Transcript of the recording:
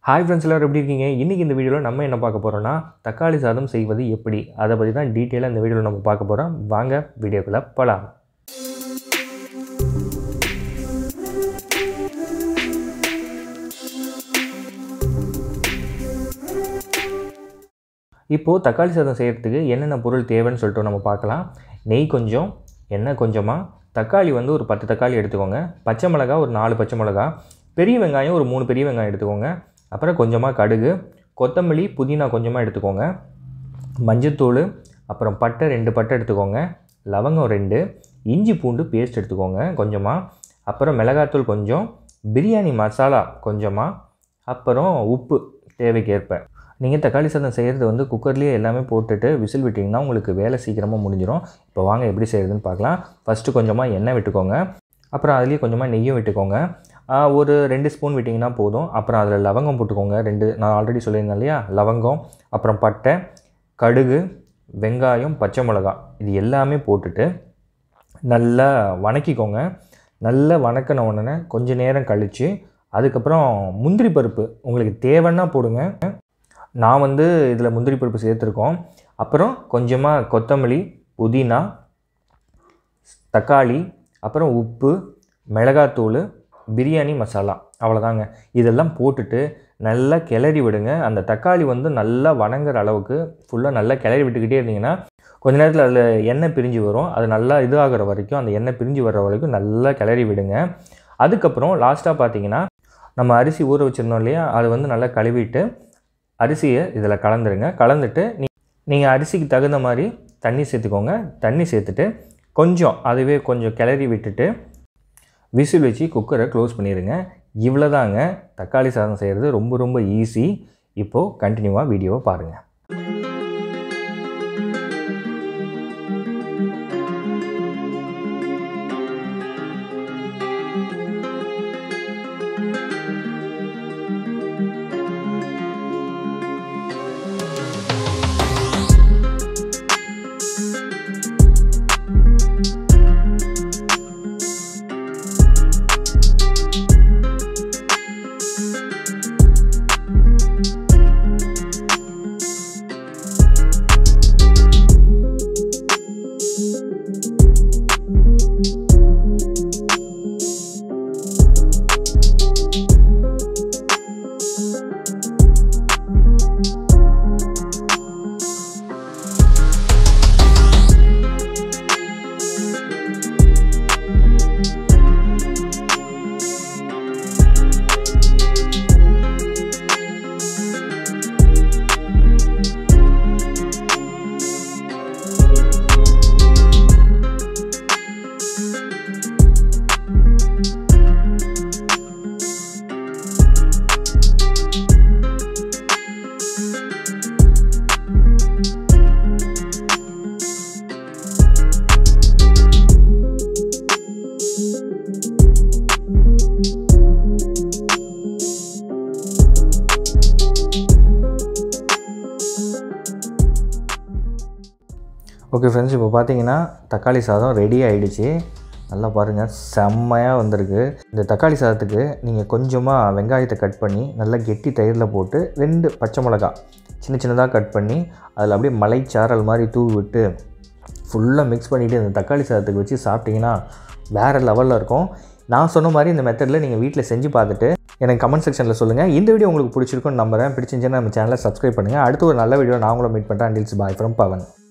hi friends எல்லோரும் எப்படி இருக்கீங்க இன்றைக்கி இந்த வீடியோவில் நம்ம என்ன பார்க்க போகிறோம்னா தக்காளி சாதம் செய்வது எப்படி அதை பற்றி தான் டீட்டெயிலாக இந்த வீடியோவில் நம்ம பார்க்க போகிறோம் வாங்க வீடியோக்குள்ளே போகலாம் இப்போது தக்காளி சாதம் செய்கிறதுக்கு என்னென்ன பொருள் தேவைன்னு சொல்லிட்டு நம்ம பார்க்கலாம் நெய் கொஞ்சம் எண்ணெய் கொஞ்சமாக தக்காளி வந்து ஒரு பத்து தக்காளி எடுத்துக்கோங்க பச்சை மிளகா ஒரு நாலு பச்சை மிளகா பெரிய வெங்காயம் ஒரு மூணு பெரிய வெங்காயம் எடுத்துக்கோங்க அப்புறம் கொஞ்சமாக கடுகு கொத்தமல்லி புதினா கொஞ்சமாக எடுத்துக்கோங்க மஞ்சத்தூள் அப்புறம் பட்டை ரெண்டு பட்டை எடுத்துக்கோங்க லவங்கம் ரெண்டு இஞ்சி பூண்டு பேஸ்ட் எடுத்துக்கோங்க கொஞ்சமாக அப்புறம் மிளகாத்தூள் கொஞ்சம் பிரியாணி மசாலா கொஞ்சமாக அப்புறம் உப்பு தேவைக்கேற்ப நீங்கள் தக்காளி சாதம் செய்கிறது வந்து குக்கர்லேயே எல்லாமே போட்டுட்டு விசில் விட்டிங்கன்னா உங்களுக்கு வேலை சீக்கிரமாக முடிஞ்சிடும் இப்போ வாங்க எப்படி செய்கிறதுன்னு பார்க்கலாம் ஃபஸ்ட்டு கொஞ்சமாக எண்ணெய் விட்டுக்கோங்க அப்புறம் அதுலேயே கொஞ்சமாக நெய்யும் விட்டுக்கோங்க ஆஹ் ஒரு ரெண்டு ஸ்பூன் விட்டிங்கன்னா போதும் அப்புறம் அதில் லவங்கம் போட்டுக்கோங்க ரெண்டு நான் ஆல்ரெடி சொல்லியிருந்தேன் இல்லையா லவங்கம் அப்புறம் பட்டை கடுகு வெங்காயம் பச்சை மிளகா இது எல்லாமே போட்டுட்டு நல்லா வணக்கிக்கோங்க நல்லா வணக்கின உடனே கொஞ்ச நேரம் கழித்து அதுக்கப்புறம் முந்திரி பருப்பு உங்களுக்கு தேவைன்னா போடுங்க நான் வந்து இதில் முந்திரி பருப்பு சேர்த்துருக்கோம் அப்புறம் கொஞ்சமாக கொத்தமல்லி புதினா தக்காளி அப்புறம் உப்பு மிளகாத்தூள் பிரியாணி மசாலா அவ்வளோதாங்க இதெல்லாம் போட்டுட்டு நல்லா கிளறி விடுங்க அந்த தக்காளி வந்து நல்லா வணங்குற அளவுக்கு ஃபுல்லாக நல்லா கிளறி விட்டுக்கிட்டே இருந்தீங்கன்னா கொஞ்ச நேரத்தில் அதில் எண்ணெய் பிரிஞ்சு வரும் அது நல்லா இதாகிற வரைக்கும் அந்த எண்ணெய் பிரிஞ்சு வர்ற வரைக்கும் நல்லா கிளறி விடுங்க அதுக்கப்புறம் லாஸ்ட்டாக பார்த்தீங்கன்னா நம்ம அரிசி ஊற வச்சுருந்தோம் இல்லையா அதை வந்து நல்லா கழுவிட்டு அரிசியை இதில் கலந்துருங்க கலந்துட்டு நீ நீங்கள் அரிசிக்கு தகுந்த மாதிரி தண்ணி சேர்த்துக்கோங்க தண்ணி சேர்த்துட்டு கொஞ்சம் அதுவே கொஞ்சம் கிளறி விட்டுட்டு விசில் வச்சு குக்கரை க்ளோஸ் பண்ணிடுங்க இவ்வளோதாங்க தக்காளி சாதம் செய்கிறது ரொம்ப ரொம்ப ஈஸி இப்போது கண்டினியூவாக வீடியோவை பாருங்கள் ஓகே ஃப்ரெண்ட்ஸ் இப்போ பார்த்தீங்கன்னா தக்காளி சாதம் ரெடி ஆகிடுச்சு நல்லா பாருங்கள் செம்மையாக வந்திருக்கு இந்த தக்காளி சாதத்துக்கு நீங்கள் கொஞ்சமாக வெங்காயத்தை கட் பண்ணி நல்லா கெட்டி தயிரில் போட்டு ரெண்டு பச்சை மிளகா சின்ன சின்னதாக கட் பண்ணி அதில் அப்படியே மலைச்சாரல் மாதிரி தூவி விட்டு ஃபுல்லாக மிக்ஸ் பண்ணிவிட்டு இந்த தக்காளி சாதத்துக்கு வச்சு சாப்பிட்டிங்கன்னா வேறு லெவலில் இருக்கும் நான் சொன்ன மாதிரி இந்த மெத்தடில் நீங்கள் வீட்டில் செஞ்சு பார்த்துட்டு எனக்கு கமெண்ட் செக்ஷனில் சொல்லுங்கள் இந்த வீடியோ உங்களுக்கு பிடிச்சிருக்குன்னு நம்புறேன் பிடிச்சிருந்துச்சுன்னா நம்ம சேனலை சப்ஸ்கிரைப் பண்ணுங்கள் அடுத்து ஒரு நல்ல வீடியோ நான் உங்களை மீட் பண்ணுறேன் அண்டில்ஸ் பாய் ஃப்ரம் பவன்